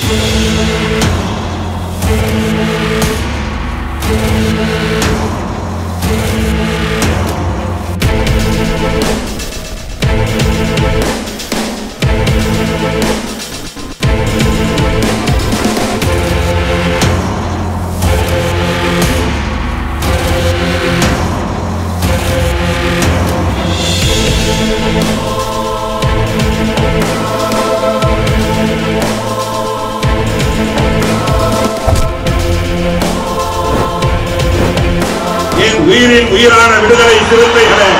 என் உயிரின் உயிரான விடுதலை சிறுத்தைகளே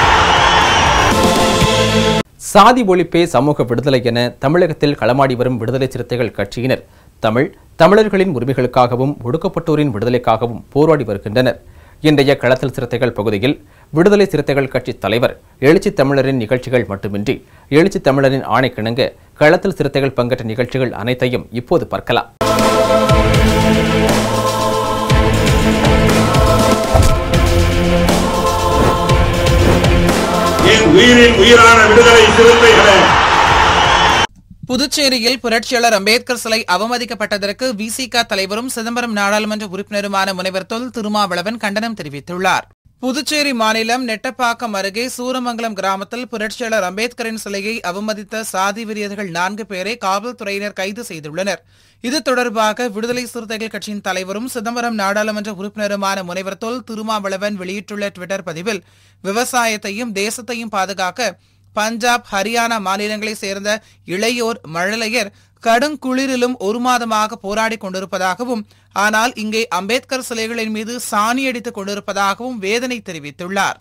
சாதி ஒழிப்பே சமூக விடுதலை என தமிழகத்தில் களமாடி வரும் விடுதலை சிறுத்தைகள் கட்சியினர் தமிழ் தமிழர்களின் உரிமைகளுக்காகவும் ஒடுக்கப்பட்டோரின் விடுதலைக்காகவும் போராடி வருகின்றனர் இன்றைய களத்தில் சிறுத்தைகள் பகுதியில் விடுதலை சிறுத்தைகள் கட்சி தலைவர் எழுச்சி தமிழரின் நிகழ்ச்சிகள் மட்டுமின்றி எழுச்சி தமிழரின் ஆணைக்கிணங்க களத்தில் சிறுத்தைகள் பங்கேற்ற நிகழ்ச்சிகள் அனைத்தையும் இப்போது பார்க்கலாம் என் உயிரின் உயிரான விடுதலை சிறுத்தைகளே புதுச்சேரியில் புரட்சியாளர் அம்பேத்கர் சிலை அவமதிக்கப்பட்டதற்கு விசிக தலைவரும் சிதம்பரம் நாடாளுமன்ற உறுப்பினருமான முனைவர் தொல் திருமாவளவன் கண்டனம் தெரிவித்துள்ளார் புதுச்சேரி மாநிலம் நெட்டப்பாக்கம் அருகே சூரமங்கலம் கிராமத்தில் புரட்சியாளர் அம்பேத்கரின் சிலையை அவமதித்த சாதி வெறியர்கள் நான்கு பேரை காவல்துறையினர் கைது செய்துள்ளனர் இது தொடர்பாக விடுதலை சிறுத்தைகள் கட்சியின் தலைவரும் சிதம்பரம் நாடாளுமன்ற உறுப்பினருமான முனைவர் தொல் திருமாவளவன் வெளியிட்டுள்ள டுவிட்டர் பதிவில் விவசாயத்தையும் தேசத்தையும் பாதுகாக்க பஞ்சாப் ஹரியானா மாநிலங்களைச் சேர்ந்த இளையோர் மழலையர் கடுங்குளிரிலும் ஒரு மாதமாக போராடிக் கொண்டிருப்பதாகவும் ஆனால் இங்கே அம்பேத்கர் சிலைகளின் மீது சாணி அடித்துக் கொண்டிருப்பதாகவும் வேதனை தெரிவித்துள்ளார்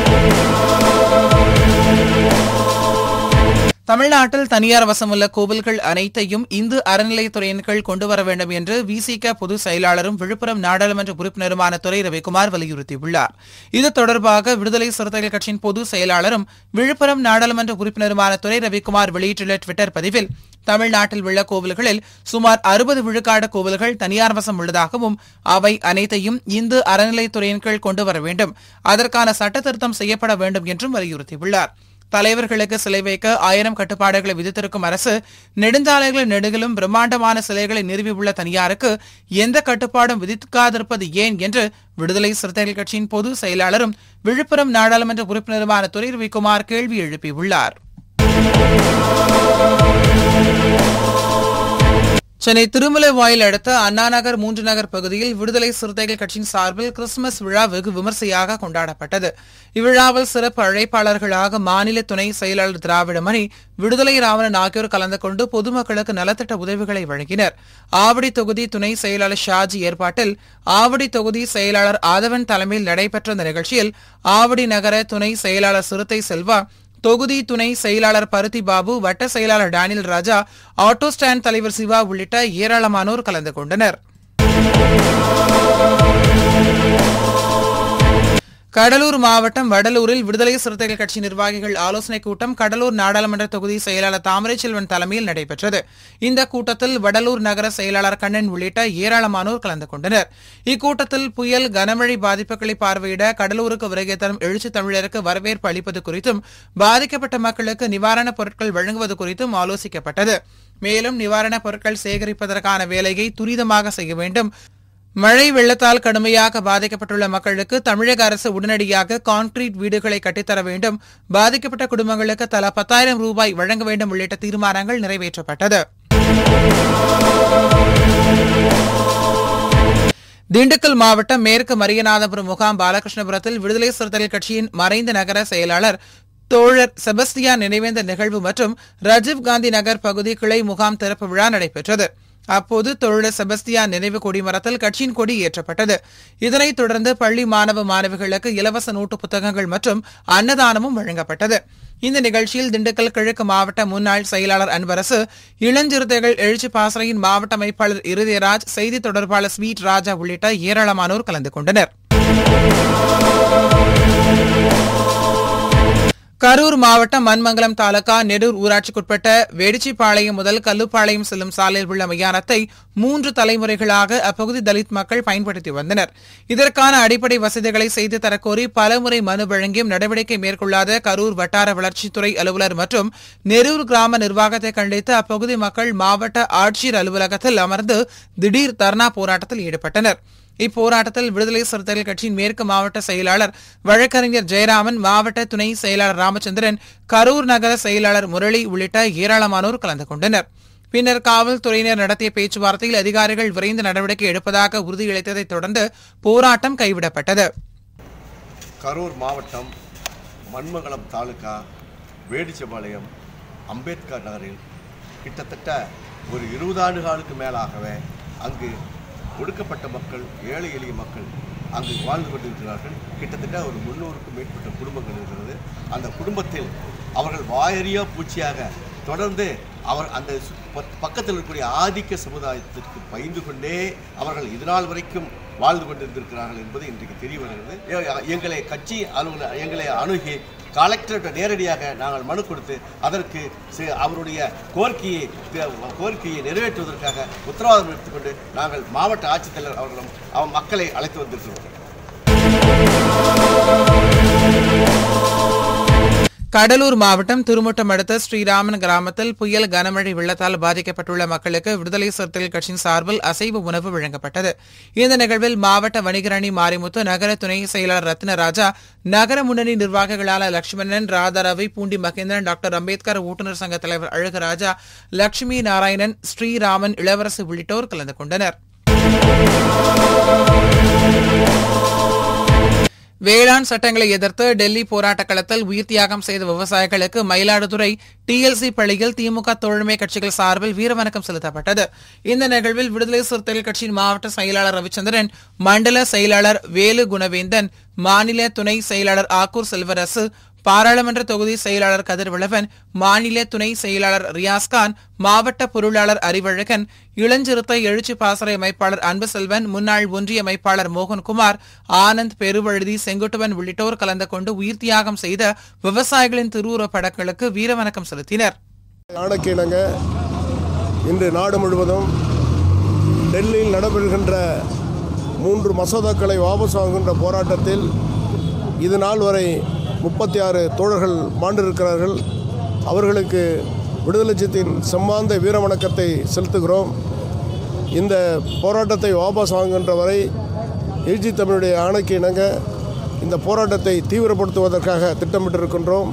தமிழ்நாட்டில் தனியார் வசமுள்ள கோவில்கள் அனைத்தையும் இந்து அறநிலையத்துறையின் கீழ் கொண்டு வர வேண்டும் என்று விசிக பொதுச் செயலாளரும் விழுப்புரம் நாடாளுமன்ற உறுப்பினருமான துரை ரவிக்குமார் வலியுறுத்தியுள்ளார் இது தொடர்பாக விடுதலை சிறுத்தைகள் கட்சியின் பொதுச் செயலாளரும் விழுப்புரம் நாடாளுமன்ற உறுப்பினருமான துரை ரவிக்குமார் வெளியிட்டுள்ள டுவிட்டர் பதிவில் தமிழ்நாட்டில் உள்ள கோவில்களில் சுமார் அறுபது விழுக்காடு கோவில்கள் தனியார் வசம் உள்ளதாகவும் அவை அனைத்தையும் இந்து அறநிலையத்துறையின் கீழ் கொண்டு வர வேண்டும் அதற்கான சட்ட திருத்தம் செய்யப்பட வேண்டும் என்றும் வலியுறுத்தியுள்ளார் தலைவர்களுக்கு சிலை வைக்க ஆயிரம் கட்டுப்பாடுகளை விதித்திருக்கும் அரசு நெடுஞ்சாலைகளின் நெடுகிலும் பிரம்மாண்டமான சிலைகளை நிறுவியுள்ள தனியாருக்கு எந்த கட்டுப்பாடும் விதிக்காதிருப்பது ஏன் என்று விடுதலை சிறுத்தைகள் கட்சியின் பொது செயலாளரும் விழுப்புரம் நாடாளுமன்ற உறுப்பினருமான துரை ரவிக்குமார் கேள்வி எழுப்பியுள்ளார் சென்னை திருமலைவாயில் அடுத்த அண்ணா நகர் மூன்று நகர் பகுதியில் விடுதலை சிறுத்தைகள் கட்சியின் சார்பில் கிறிஸ்துமஸ் விழா வெகு விமர்சையாக கொண்டாடப்பட்டது இவ்விழாவில் சிறப்பு அழைப்பாளர்களாக மாநில துணை செயலாளர் திராவிடமணி விடுதலை ராவணன் ஆகியோர் கலந்து கொண்டு பொதுமக்களுக்கு நலத்திட்ட உதவிகளை வழங்கினர் ஆவடி தொகுதி துணை செயலாளர் ஷாஜி ஏற்பாட்டில் ஆவடி தொகுதி செயலாளர் ஆதவன் தலைமையில் நடைபெற்ற இந்த நிகழ்ச்சியில் ஆவடி நகர துணை செயலாளர் சிறுத்தை செல்வா தொகுதி துணை செயலாளர் பருத்தி பாபு வட்ட செயலாளர் டேனியல் ராஜா ஆட்டோ ஸ்டாண்ட் தலைவர் சிவா உள்ளிட்ட ஏராளமானோர் கலந்து கொண்டனர் கடலூர் மாவட்டம் வடலூரில் விடுதலை சிறுத்தைகள் கட்சி நிர்வாகிகள் ஆலோசனைக் கூட்டம் கடலூர் நாடாளுமன்ற தொகுதி செயலாளர் தாமரை செல்வன் தலைமையில் நடைபெற்றது இந்த கூட்டத்தில் வடலூர் நகர செயலாளர் கண்ணன் உள்ளிட்ட ஏராளமானோர் கலந்து கொண்டனர் இக்கூட்டத்தில் புயல் கனமழை பாதிப்புகளை பார்வையிட கடலூருக்கு வருகை தரும் எழுச்சி தமிழருக்கு வரவேற்பு அளிப்பது குறித்தும் பாதிக்கப்பட்ட மக்களுக்கு நிவாரணப் பொருட்கள் வழங்குவது குறித்தும் ஆலோசிக்கப்பட்டது மேலும் நிவாரணப் பொருட்கள் சேகரிப்பதற்கான வேலையை துரிதமாக செய்ய வேண்டும் மழை வெள்ளத்தால் கடுமையாக பாதிக்கப்பட்டுள்ள மக்களுக்கு தமிழக அரசு உடனடியாக கான்கிரீட் வீடுகளை கட்டித்தர வேண்டும் பாதிக்கப்பட்ட குடும்பங்களுக்கு தலா பத்தாயிரம் ரூபாய் வழங்க வேண்டும் உள்ளிட்ட தீர்மானங்கள் நிறைவேற்றப்பட்டது திண்டுக்கல் மாவட்டம் மேற்கு மரியநாதபுரம் முகாம் பாலகிருஷ்ணபுரத்தில் விடுதலை சிறுத்தைகள் கட்சியின் மறைந்த நகர செயலாளர் தோழர் செபஸ்டியான் நினைவேந்த நிகழ்வு மற்றும் ராஜீவ் காந்தி நகர் பகுதி கிளை முகாம் திறப்பு விழா நடைபெற்றது அப்போது தோழர் செபஸ்டியான் நினைவு கொடிமரத்தில் கட்சியின் கொடி ஏற்றப்பட்டது இதனைத் தொடர்ந்து பள்ளி மாணவ மாணவிகளுக்கு இலவச நோட்டு புத்தகங்கள் மற்றும் அன்னதானமும் வழங்கப்பட்டது இந்த நிகழ்ச்சியில் திண்டுக்கல் கிழக்கு மாவட்ட முன்னாள் செயலாளர் அன்பரசு இளஞ்சிறுத்தைகள் எழுச்சி பாசறையின் மாவட்ட அமைப்பாளர் இருதயராஜ் செய்தி தொடர்பாளர் ஸ்வீட் ராஜா உள்ளிட்ட ஏராளமானோர் கலந்து கொண்டனர் கரூர் மாவட்டம் மண்மங்கலம் தாலுகா நெடூர் ஊராட்சிக்குட்பட்ட வேடிச்சிப்பாளையம் முதல் கல்லுப்பாளையம் செல்லும் சாலையில் உள்ள மையானத்தை மூன்று தலைமுறைகளாக அப்பகுதி தலித் மக்கள் பயன்படுத்தி வந்தனர் இதற்கான அடிப்படை வசதிகளை செய்து தரக்கோரி பலமுறை மனு வழங்கியும் நடவடிக்கை மேற்கொள்ளாத கரூர் வட்டார வளர்ச்சித்துறை அலுவலர் மற்றும் நெரூர் கிராம நிர்வாகத்தை கண்டித்து அப்பகுதி மக்கள் மாவட்ட ஆட்சியர் அலுவலகத்தில் அமர்ந்து திடீர் தர்ணா போராட்டத்தில் ஈடுபட்டனர் இப்போராட்டத்தில் விடுதலை சிறுத்தைகள் கட்சியின் மேற்கு மாவட்ட செயலாளர் வழக்கறிஞர் ஜெயராமன் மாவட்ட துணை செயலாளர் ராமச்சந்திரன் கரூர் நகர செயலாளர் முரளி உள்ளிட்ட ஏராளமானோர் கலந்து கொண்டனர் பின்னர் காவல்துறையினர் நடத்திய பேச்சுவார்த்தையில் அதிகாரிகள் விரைந்து நடவடிக்கை எடுப்பதாக உறுதியளித்ததைத் தொடர்ந்து போராட்டம் கைவிடப்பட்டது கரூர் மாவட்டம் மண்மங்கலம் தாலுகா வேடிச்சபாளையம் அம்பேத்கர் நகரில் கிட்டத்தட்ட ஒரு இருபது ஆண்டுகளுக்கு மேலாகவே அங்கு ஒடுக்கப்பட்ட மக்கள் ஏழை எளிய மக்கள் அங்கு வாழ்ந்து கொண்டிருக்கிறார்கள் கிட்டத்தட்ட ஒரு முன்னூறுக்கும் மேற்பட்ட குடும்பங்கள் இருக்கிறது அந்த குடும்பத்தில் அவர்கள் வாயறியா பூச்சியாக தொடர்ந்து அவர் அந்த சு- ப- பக்கத்தில் இருக்கக்கூடிய ஆதிக்க சமுதாயத்திற்கு பயந்து கொண்டே அவர்கள் இதுநாள் வரைக்கும் வாழ்ந்து கொண்டிருந்திருக்கிறார்கள் என்பது இன்றைக்கு தெரிய வருகிறது எ- எங்களை கட்சி அலுவலர் எங்களை அணுகி கலெக்டர்கிட்ட நேரடியாக நாங்கள் மனு கொடுத்து அதற்கு சி- அவருடைய கோரிக்கையை தி- கோரிக்கையை நிறைவேற்றுவதற்காக உத்தரவாதம் எடுத்துக்கொண்டு நாங்கள் மாவட்ட ஆட்சித்தலைவர் அவர்களும் அவன் மக்களை அழைத்து வந்திருக்கிறோம் கடலூர் மாவட்டம் திருமுட்டம் அடுத்த ஸ்ரீராமன் கிராமத்தில் புயல் கனமழை வெள்ளத்தால் பாதிக்கப்பட்டுள்ள மக்களுக்கு விடுதலை சிறுத்தைகள் கட்சியின் சார்பில் அசைவ உணவு வழங்கப்பட்டது இந்த நிகழ்வில் மாவட்ட வணிகரணி மாரிமுத்து நகர துணை செயலாளர் ரத்னராஜா நகர முன்னணி நிர்வாகிகளான லட்சுமணன் ராதாரவி பூண்டி மகேந்திரன் டாக்டர் அம்பேத்கர் ஓட்டுநர் சங்க தலைவர் அழகராஜா லட்சுமி நாராயணன் ஸ்ரீராமன் இளவரசு உள்ளிட்டோர் கலந்து கொண்டனர் வேளாண் சட்டங்களை எதிர்த்து டெல்லி போராட்டக் களத்தில் உயிர் தியாகம் செய்த விவசாயிகளுக்கு மயிலாடுதுறை டிஎல்சி பள்ளியில் திமுக தோழமை கட்சிகள் சார்பில் வீரவணக்கம் செலுத்தப்பட்டது இந்த நிகழ்வில் விடுதலை சிறுத்தைகள் கட்சியின் மாவட்ட செயலாளர் ரவிச்சந்திரன் மண்டல செயலாளர் வேலு குணவேந்தன் மாநில துணை செயலாளர் ஆக்கூர் செல்வரசு பாராளுமன்ற தொகுதி செயலாளர் கதிர்விளவன் மாநில துணை செயலாளர் ரியாஸ்கான் மாவட்ட பொருளாளர் அறிவழகன் இளஞ்சிறுத்தை எழுச்சி பாசறை அமைப்பாளர் அன்புசெல்வன் முன்னாள் ஒன்றிய அமைப்பாளர் மோகன்குமார் ஆனந்த் பெருவழுதி செங்குட்டுவன் உள்ளிட்டோர் கலந்து கொண்டு உயிர் தியாகம் செய்த விவசாயிகளின் திருவுருவப் படங்களுக்கு வீரவணக்கம் செலுத்தினர் ஆணைக்கிணங்க இன்று நாடு முழுவதும் டெல்லியில் நடைபெறுகின்ற மூன்று மசோதாக்களை வாபஸ் வாங்குகின்ற போராட்டத்தில் இது நாள் வரை முப்பத்தி ஆறு தோழர்கள் மாண்டிருக்கிறார்கள் அவர்களுக்கு விடுதலை சித்தின் செம்மாந்த வீரவணக்கத்தை செலுத்துகிறோம் இந்த போராட்டத்தை வாபஸ் வாங்குகின்ற வரை எழுச்சி தமிழுடைய ஆணைக்கு இணங்க இந்த போராட்டத்தை தீவிரப்படுத்துவதற்காக திட்டமிட்டிருக்கின்றோம்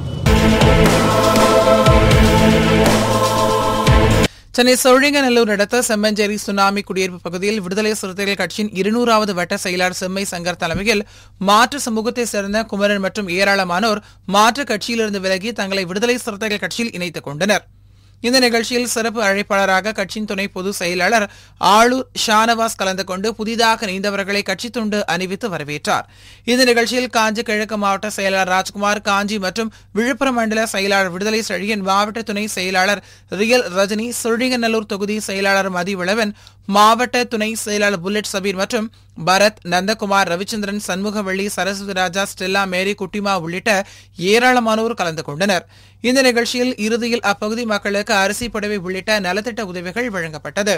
சென்னை சோழிங்கநல்லூர் அடுத்த செம்மஞ்சேரி சுனாமி குடியிருப்பு பகுதியில் விடுதலை சிறுத்தைகள் கட்சியின் இருநூறாவது வட்ட செயலாளர் செம்மை சங்கர் தலைமையில் மாற்று சமூகத்தைச் சேர்ந்த குமரன் மற்றும் ஏராளமானோர் மாற்று கட்சியிலிருந்து விலகி தங்களை விடுதலை சிறுத்தைகள் கட்சியில் இணைத்துக் கொண்டனர் இந்த நிகழ்ச்சியில் சிறப்பு அழைப்பாளராக கட்சியின் துணை பொதுச் செயலாளர் ஆளூர் ஷானவாஸ் கலந்து கொண்டு புதிதாக இணைந்தவர்களை கட்சி துண்டு அணிவித்து வரவேற்றார் இந்த நிகழ்ச்சியில் காஞ்சி கிழக்கு மாவட்ட செயலாளர் ராஜ்குமார் காஞ்சி மற்றும் விழுப்புரம் மண்டல செயலாளர் விடுதலை செழியன் மாவட்ட துணை செயலாளர் ரியல் ரஜினி சுழிங்கநல்லூர் தொகுதி செயலாளர் மதிவிளவன் மாவட்ட துணை செயலாளர் புல்லட் சபீர் மற்றும் பரத் நந்தகுமார் ரவிச்சந்திரன் சண்முகவள்ளி சரஸ்வதி ராஜா ஸ்டெல்லா மேரி குட்டிமா உள்ளிட்ட ஏராளமானோர் கலந்து கொண்டனர் இந்த நிகழ்ச்சியில் இறுதியில் அப்பகுதி மக்களுக்கு அரிசி புடவை உள்ளிட்ட நலத்திட்ட உதவிகள் வழங்கப்பட்டது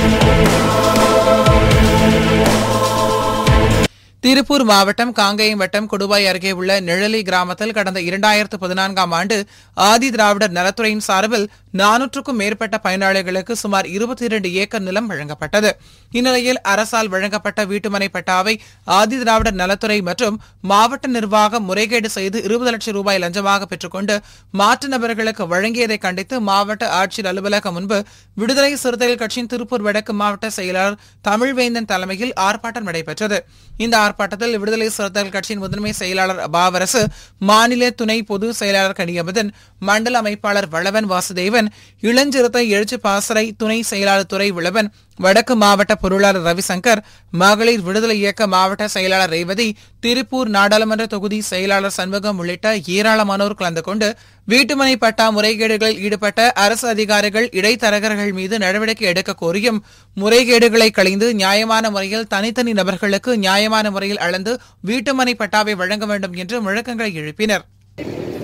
திருப்பூர் மாவட்டம் காங்கேயம் வட்டம் கொடுவாய் அருகே உள்ள நிழலி கிராமத்தில் கடந்த இரண்டாயிரத்து பதினான்காம் ஆண்டு ஆதி திராவிடர் நலத்துறையின் சார்பில் நானூற்றுக்கும் மேற்பட்ட பயனாளிகளுக்கு சுமார் இருபத்தி இரண்டு ஏக்கர் நிலம் வழங்கப்பட்டது இந்நிலையில் அரசால் வழங்கப்பட்ட வீட்டுமனை பட்டாவை ஆதி திராவிடர் நலத்துறை மற்றும் மாவட்ட நிர்வாகம் முறைகேடு செய்து இருபது லட்சம் ரூபாய் லஞ்சமாக பெற்றுக்கொண்டு மாற்று நபர்களுக்கு வழங்கியதை கண்டித்து மாவட்ட ஆட்சியர் அலுவலகம் முன்பு விடுதலை சிறுத்தைகள் கட்சியின் திருப்பூர் வடக்கு மாவட்ட செயலாளர் தமிழ்வேந்தன் தலைமையில் ஆர்ப்பாட்டம் நடைபெற்றது இந்த ஆர்ப்பாட்டத்தில் விடுதலை சிறுத்தைகள் கட்சியின் முதன்மை செயலாளர் பாவரசு மாநில துணை பொது செயலாளர் கனியமுதன் மண்டல அமைப்பாளர் வளவன் வாசுதேவன் இளஞ்சிறுத்தை எழுச்சி பாசறை துணை செயலாளர் துறை விளவன் வடக்கு மாவட்ட பொருளாளர் ரவிசங்கர் மகளிர் விடுதலை இயக்க மாவட்ட செயலாளர் ரேவதி திருப்பூர் நாடாளுமன்ற தொகுதி செயலாளர் சண்முகம் உள்ளிட்ட ஏராளமானோர் கலந்து கொண்டு வீட்டுமனை பட்டா முறைகேடுகளில் ஈடுபட்ட அரசு அதிகாரிகள் இடைத்தரகர்கள் மீது நடவடிக்கை எடுக்க கோரியும் முறைகேடுகளை களைந்து நியாயமான முறையில் தனித்தனி நபர்களுக்கு நியாயமான முறையில் அளந்து வீட்டுமனை பட்டாவை வழங்க வேண்டும் என்று முழக்கங்களை எழுப்பினர்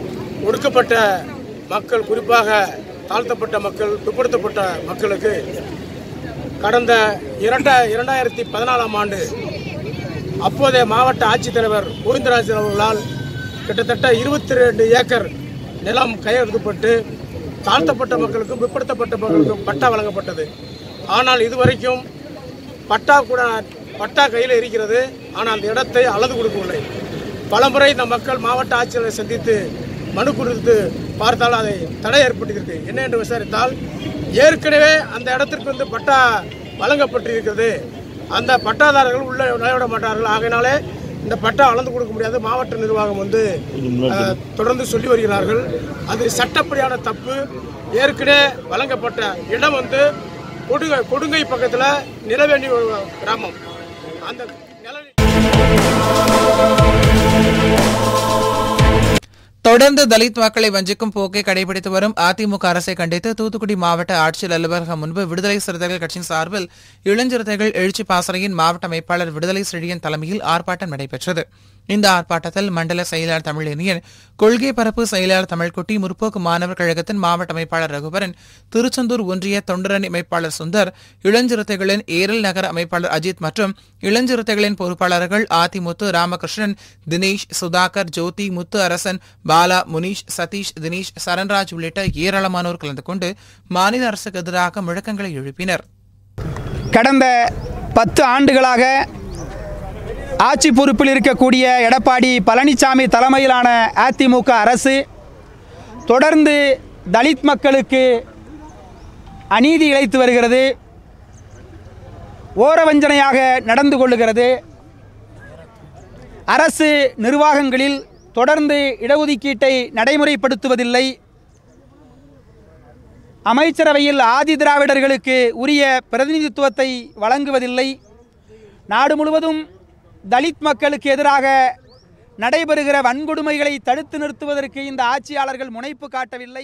ஒடுக்கப்பட்ட மக்கள் குறிப்பாக தாழ்த்தப்பட்ட மக்கள் பிற்படுத்தப்பட்ட மக்களுக்கு கடந்த இரண்ட இரண்டாயிரத்தி பதினாலாம் ஆண்டு அப்போதைய மாவட்ட ஆட்சித்தலைவர் கோவிந்தராஜன் அவர்களால் கிட்டத்தட்ட இருபத்தி ரெண்டு ஏக்கர் நிலம் கையெழுத்தப்பட்டு தாழ்த்தப்பட்ட மக்களுக்கும் பிற்படுத்தப்பட்ட மக்களுக்கும் பட்டா வழங்கப்பட்டது ஆனால் இதுவரைக்கும் பட்டா கூட பட்டா கையில் இருக்கிறது ஆனால் அந்த இடத்தை அளந்து கொடுக்கவில்லை பலமுறை இந்த மக்கள் மாவட்ட ஆட்சியரை சந்தித்து மனு கொடுத்து பார்த்தால் அதை தடை ஏற்பட்டிருக்கு என்ன என்று விசாரித்தால் ஏற்கனவே அந்த இடத்திற்கு வந்து பட்டா வழங்கப்பட்டிருக்கிறது அந்த பட்டாதாரர்கள் உள்ள நுழைவிட மாட்டார்கள் ஆகையினாலே இந்த பட்டா அளந்து கொடுக்க முடியாது மாவட்ட நிர்வாகம் வந்து அஹ், தொடர்ந்து சொல்லி வருகிறார்கள் அது சட்டப்படியான தப்பு ஏற்கனவே வழங்கப்பட்ட இடம் வந்து கொடுங்கை கொடுங்கை பக்கத்தில் நிலவேணி ஒரு கிராமம் அந்த நில தொடர்ந்து தலித் மக்களை வஞ்சிக்கும் போக்கை கடைபிடித்து வரும் அதிமுக அரசை கண்டித்து தூத்துக்குடி மாவட்ட ஆட்சியர் அலுவலகம் முன்பு விடுதலை சிறுத்தைகள் கட்சியின் சார்பில் இளஞ்சிறுத்தைகள் எழுச்சி பாசறையின் மாவட்ட அமைப்பாளர் விடுதலை செழியன் தலைமையில் ஆர்ப்பாட்டம் நடைபெற்றது இந்த ஆர்ப்பாட்டத்தில் மண்டல செயலாளர் தமிழினியன் கொள்கை பரப்பு செயலாளர் தமிழ்குட்டி முற்போக்கு மாணவர் கழகத்தின் மாவட்ட அமைப்பாளர் ரகுவரன் திருச்செந்தூர் ஒன்றிய தொண்டரணி அமைப்பாளர் சுந்தர் இளஞ்சிறுத்தைகளின் ஏரல் நகர அமைப்பாளர் அஜித் மற்றும் இளஞ்சிறுத்தைகளின் பொறுப்பாளர்கள் அதிமுத்து ராமகிருஷ்ணன் தினேஷ் சுதாகர் ஜோதி முத்து அரசன் பாலா முனீஷ் சதீஷ் தினேஷ் சரண்ராஜ் உள்ளிட்ட ஏராளமானோர் கலந்து கொண்டு மாநில அரசுக்கு எதிராக முழக்கங்களை எழுப்பினர் கடந்த பத்து ஆண்டுகளாக ஆட்சி பொறுப்பில் இருக்கக்கூடிய எடப்பாடி பழனிசாமி தலைமையிலான அதிமுக அரசு தொடர்ந்து தலித் மக்களுக்கு அநீதி இழைத்து வருகிறது ஓரவஞ்சனையாக நடந்து கொள்ளுகிறது அரசு நிர்வாகங்களில் தொடர்ந்து இடஒதுக்கீட்டை நடைமுறைப்படுத்துவதில்லை அமைச்சரவையில் ஆதி திராவிடர்களுக்கு உரிய பிரதிநிதித்துவத்தை வழங்குவதில்லை நாடு முழுவதும் தலித் மக்களுக்கு எதிராக நடைபெறுகிற வன்கொடுமைகளை தடுத்து நிறுத்துவதற்கு இந்த ஆட்சியாளர்கள் முனைப்பு காட்டவில்லை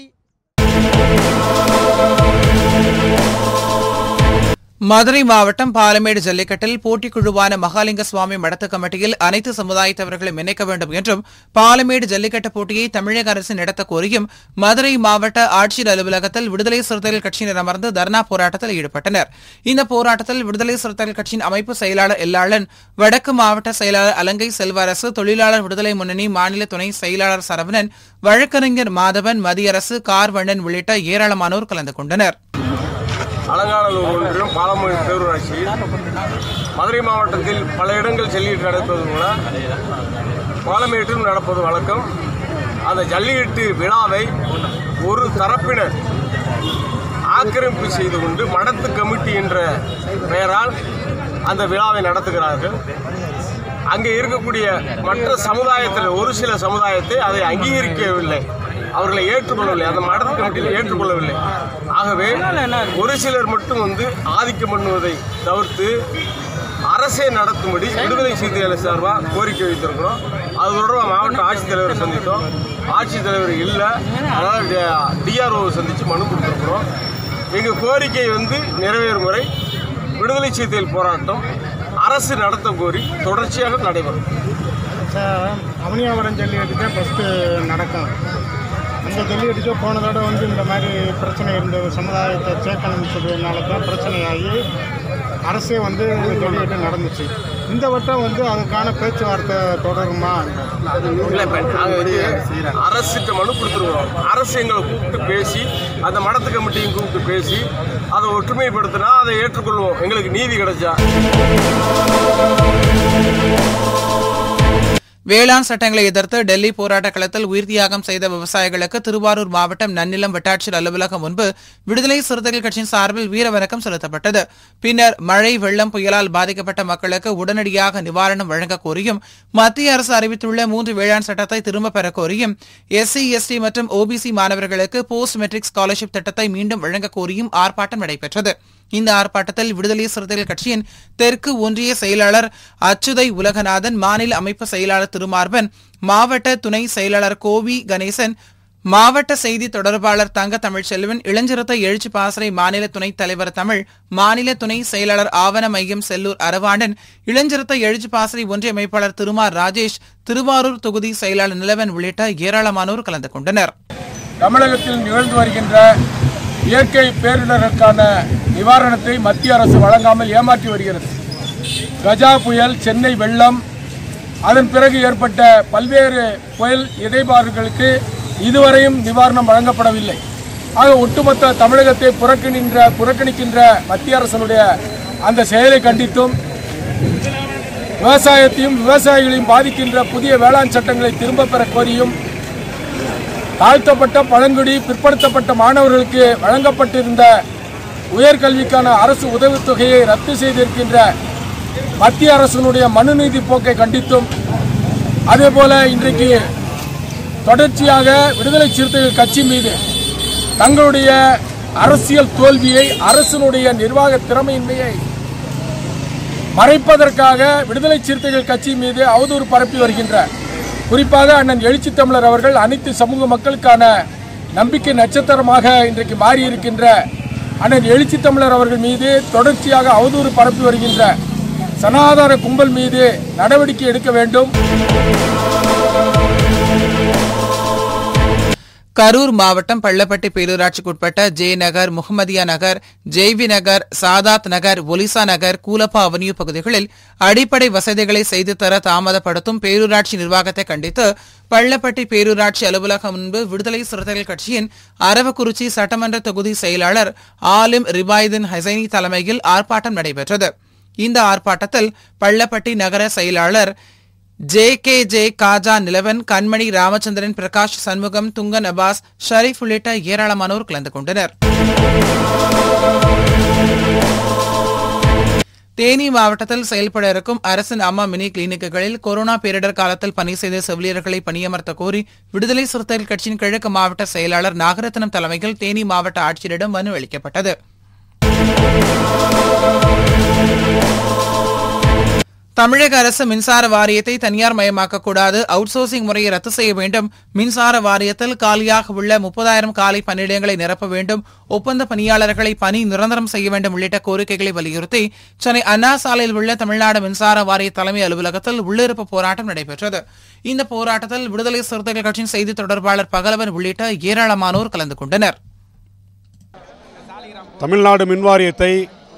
மதுரை மாவட்டம் பாலமேடு ஜல்லிக்கட்டில் போட்டிக்குழுவான மகாலிங்க சுவாமி மடத்து கமிட்டியில் அனைத்து சமுதாயத்தவர்களும் இணைக்க வேண்டும் என்றும் பாலமேடு ஜல்லிக்கட்டு போட்டியை தமிழக அரசு நடத்த கோரியும் மதுரை மாவட்ட ஆட்சியர் அலுவலகத்தில் விடுதலை சிறுத்தைகள் கட்சியினர் அமர்ந்து தர்ணா போராட்டத்தில் ஈடுபட்டனர் இந்த போராட்டத்தில் விடுதலை சிறுத்தைகள் கட்சியின் அமைப்பு செயலாளர் எல்லாளன் வடக்கு மாவட்ட செயலாளர் அலங்கை செல்வரசு தொழிலாளர் விடுதலை முன்னணி மாநில துணை செயலாளர் சரவணன் வழக்கறிஞர் மாதவன் மதியரசு கார்வண்ணன் உள்ளிட்ட ஏராளமானோர் கலந்து கொண்டனர் அலங்காநல்லூர் ஒன்றியம் பாலமொழி பேரூராட்சியில் மதுரை மாவட்டத்தில் பல இடங்கள் ஜல்லிக்கட்டு நடப்பது போல பாலமேட்டிலும் நடப்பது வழக்கம் அந்த ஜல்லிக்கட்டு விழாவை ஒரு தரப்பினர் ஆக்கிரமிப்பு செய்து கொண்டு மடத்து கமிட்டி என்ற பெயரால் அந்த விழாவை நடத்துகிறார்கள் அங்கே இருக்கக்கூடிய மற்ற சமுதாயத்தில் ஒரு சில சமுதாயத்தை அதை அங்கீகரிக்கவில்லை அவர்களை ஏற்றுக்கொள்ளவில்லை அந்த மடத்து கமிட்டியில் ஏற்றுக்கொள்ளவில்லை ஆகவே ஒரு சிலர் மட்டும் வந்து ஆதிக்கம் பண்ணுவதை தவிர்த்து அரசே நடத்தும்படி விடுதலை சிறுத்தைகள் சார்பாக கோரிக்கை வைத்திருக்கிறோம் அது தொடர்பாக மாவட்ட ஆட்சித்தலைவரை சந்தித்தோம் ஆட்சித்தலைவர் இல்லை அதனால் டிஆர்ஓ சந்தித்து மனு கொடுத்துருக்குறோம் எங்கள் கோரிக்கை வந்து நிறைவேறும் வரை விடுதலை சிறுத்தைகள் போராட்டம் அரசு நடத்த கோரி தொடர்ச்சியாக நடைபெறும் அவனியாவரம் ஜல்லிக்கட்டு தான் ஃபஸ்ட்டு நடக்கும் அந்த ஜல்லிக்கட்டுக்கு போன தடவை வந்து இந்த மாதிரி பிரச்சனை இருந்த சமுதாயத்தை சேர்க்கணும்னு சொல்றதுனால தான் பிரச்சனையாகி அரசே வந்து ஜல்லிக்கட்டு நடந்துச்சு இந்த வட்டம் வந்து அதுக்கான பேச்சுவார்த்தை தொடருமா இல்லை இப்ப நாங்க வந்து அரசுக்கு மனு கொடுத்துருவோம் அரசு எங்களை கூப்பிட்டு பேசி அந்த மடத்து கமிட்டியும் கூப்பிட்டு பேசி அதை ஒற்றுமைப்படுத்தினா அதை ஏற்றுக்கொள்வோம் எங்களுக்கு நீதி கிடைச்சா வேளாண் சட்டங்களை எதிர்த்து டெல்லி போராட்ட களத்தில் உயிர் தியாகம் செய்த விவசாயிகளுக்கு திருவாரூர் மாவட்டம் நன்னிலம் வட்டாட்சியர் அலுவலகம் முன்பு விடுதலை சிறுத்தைகள் கட்சியின் சார்பில் வீரவணக்கம் செலுத்தப்பட்டது பின்னர் மழை வெள்ளம் புயலால் பாதிக்கப்பட்ட மக்களுக்கு உடனடியாக நிவாரணம் வழங்க கோரியும் மத்திய அரசு அறிவித்துள்ள மூன்று வேளாண் சட்டத்தை திரும்பப் பெற கோரியும் எஸ்சி எஸ்டி மற்றும் ஓபிசி மாணவர்களுக்கு போஸ்ட் மெட்ரிக் ஸ்காலர்ஷிப் திட்டத்தை மீண்டும் வழங்க கோரியும் ஆர்ப்பாட்டம் நடைபெற்றது இந்த ஆர்ப்பாட்டத்தில் விடுதலை சிறுத்தைகள் கட்சியின் தெற்கு ஒன்றிய செயலாளர் அச்சுதை உலகநாதன் மாநில அமைப்பு செயலாளர் திருமார்பன் மாவட்ட துணை செயலாளர் கோவி கணேசன் மாவட்ட செய்தி தொடர்பாளர் தங்க தமிழ்ச்செல்வன் இளஞ்சிறுத்தை எழுச்சி பாசறை மாநில துணைத் தலைவர் தமிழ் மாநில துணை செயலாளர் ஆவண மையம் செல்லூர் அரவாண்டன் இளஞ்சிறுத்தை எழுச்சி பாசறை ஒன்றிய அமைப்பாளர் திருமார் ராஜேஷ் திருவாரூர் தொகுதி செயலாளர் நிலவன் உள்ளிட்ட ஏராளமானோர் கலந்து கொண்டனர் தமிழகத்தில் நிகழ்ந்து வருகின்ற இயற்கை பேரிடருக்கான நிவாரணத்தை மத்திய அரசு வழங்காமல் ஏமாற்றி வருகிறது கஜா புயல் சென்னை வெள்ளம் அதன் பிறகு ஏற்பட்ட பல்வேறு புயல் இடைபாடுகளுக்கு இதுவரையும் நிவாரணம் வழங்கப்படவில்லை ஆக ஒட்டுமொத்த தமிழகத்தை புறக்கணின்ற புறக்கணிக்கின்ற மத்திய அரசனுடைய அந்த செயலை கண்டித்தும் விவசாயத்தையும் விவசாயிகளையும் பாதிக்கின்ற புதிய வேளாண் சட்டங்களை திரும்பப் பெற கோரியும் தாழ்த்தப்பட்ட பழங்குடி பிற்படுத்தப்பட்ட மாணவர்களுக்கு வழங்கப்பட்டிருந்த உயர்கல்விக்கான அரசு உதவித்தொகையை ரத்து செய்திருக்கின்ற மத்திய அரசினுடைய மனுநீதி போக்கை கண்டித்தும் அதேபோல இன்றைக்கு தொடர்ச்சியாக விடுதலை சிறுத்தைகள் கட்சி மீது தங்களுடைய அரசியல் தோல்வியை அரசினுடைய நிர்வாக திறமையின்மையை மறைப்பதற்காக விடுதலை சிறுத்தைகள் கட்சி மீது அவதூறு பரப்பி வருகின்ற குறிப்பாக அண்ணன் எழுச்சி தமிழர் அவர்கள் அனைத்து சமூக மக்களுக்கான நம்பிக்கை நட்சத்திரமாக இன்றைக்கு மாறியிருக்கின்ற அண்ணன் எழுச்சி தமிழர் அவர்கள் மீது தொடர்ச்சியாக அவதூறு பரப்பி வருகின்ற சனாதார கும்பல் மீது நடவடிக்கை எடுக்க வேண்டும் கரூர் மாவட்டம் பள்ளப்பட்டி பேரூராட்சிக்குட்பட்ட ஜே நகர் முகமதியா நகர் ஜெய்வி நகர் சாதாத் நகர் ஒலிசா நகர் கூலப்பா அவென்யூ பகுதிகளில் அடிப்படை வசதிகளை செய்து தர தாமதப்படுத்தும் பேரூராட்சி நிர்வாகத்தை கண்டித்து பள்ளப்பட்டி பேரூராட்சி அலுவலகம் முன்பு விடுதலை சிறுத்தைகள் கட்சியின் அரவக்குறிச்சி சட்டமன்ற தொகுதி செயலாளர் ஆலிம் ரிபாயுதீன் ஹசைனி தலைமையில் ஆர்ப்பாட்டம் நடைபெற்றது இந்த ஆர்ப்பாட்டத்தில் பள்ளப்பட்டி நகர செயலாளர் J K J Khaja Nilavan Kanmani Ramachandran Prakash Shanmugam Thungon Abbas Sharif உள்ளிட்ட ஏராளமானோர் கலந்து கொண்டனர் தேனி மாவட்டத்தில் செயல்பட இருக்கும் அரசின் அம்மா மினி கிளினிக்குகளில் கொரோனா பேரிடர் காலத்தில் பணி செய்த செவிலியர்களை பணியமர்த்த கோரி விடுதலை சிறுத்தைகள் கட்சியின் கிழக்கு மாவட்ட செயலாளர் நாகரத்னம் தலைமையில் தேனி மாவட்ட ஆட்சியரிடம் மனு அளிக்கப்பட்டது தமிழக அரசு மின்சார வாரியத்தை தனியார் மயமாக்கக்கூடாது அவுட்சோர்சிங் முறையை ரத்து செய்ய வேண்டும் மின்சார வாரியத்தில் காலியாக உள்ள முப்பதாயிரம் காலி பணியிடங்களை நிரப்ப வேண்டும் ஒப்பந்த பணியாளர்களை பணி நிரந்தரம் செய்ய வேண்டும் உள்ளிட்ட கோரிக்கைகளை வலியுறுத்தி சென்னை அண்ணா சாலையில் உள்ள தமிழ்நாடு மின்சார வாரிய தலைமை அலுவலகத்தில் உள்ளிருப்பு போராட்டம் நடைபெற்றது இந்த போராட்டத்தில் விடுதலை சிறுத்தைகள் கட்சியின் செய்தி தொடர்பாளர் பகலவன் உள்ளிட்ட ஏராளமானோர் கலந்து கொண்டனர் தமிழ்நாடு மின்வாரியத்தை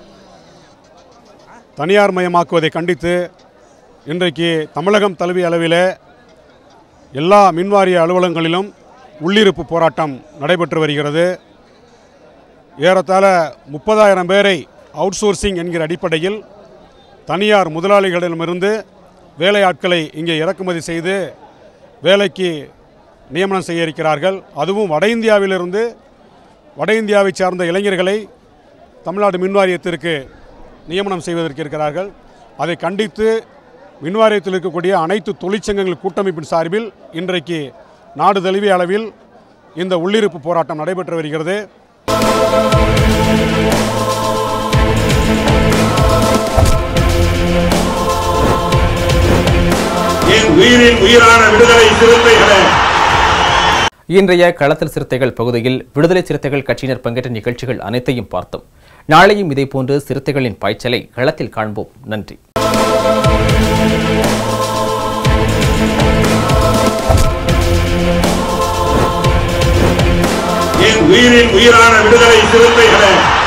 தனியார் மயமாக்குவதை கண்டித்து இன்றைக்கு தமிழகம் தழுவிய அளவில் எல்லா மின்வாரிய அலுவலகங்களிலும் உள்ளிருப்பு போராட்டம் நடைபெற்று வருகிறது ஏறத்தாழ முப்பதாயிரம் பேரை அவுட்சோர்சிங் என்கிற அடிப்படையில் தனியார் முதலாளிகளிடமிருந்து வேலையாட்களை இங்கே இறக்குமதி செய்து வேலைக்கு நியமனம் செய்ய இருக்கிறார்கள் அதுவும் வட இந்தியாவிலிருந்து வட இந்தியாவை சார்ந்த இளைஞர்களை தமிழ்நாடு மின்வாரியத்திற்கு நியமனம் செய்வதற்கு இருக்கிறார்கள் அதை கண்டித்து மின்வாரியத்தில் இருக்கக்கூடிய அனைத்து தொழிற்சங்கங்கள் கூட்டமைப்பின் சார்பில் இன்றைக்கு நாடு தழுவிய அளவில் இந்த உள்ளிருப்பு போராட்டம் நடைபெற்று வருகிறது என் உயிரின் உயிரான விடுதலை சிறுத்தைகளே இன்றைய களத்தில் சிறுத்தைகள் பகுதியில் விடுதலை சிறுத்தைகள் கட்சியினர் பங்கேற்ற நிகழ்ச்சிகள் அனைத்தையும் பார்த்தோம் நாளையும் இதேபோன்று சிறுத்தைகளின் பாய்ச்சலை களத்தில் காண்போம் நன்றி என் உயிரின் உயிரான விடுதலை சிறுத்தைகளே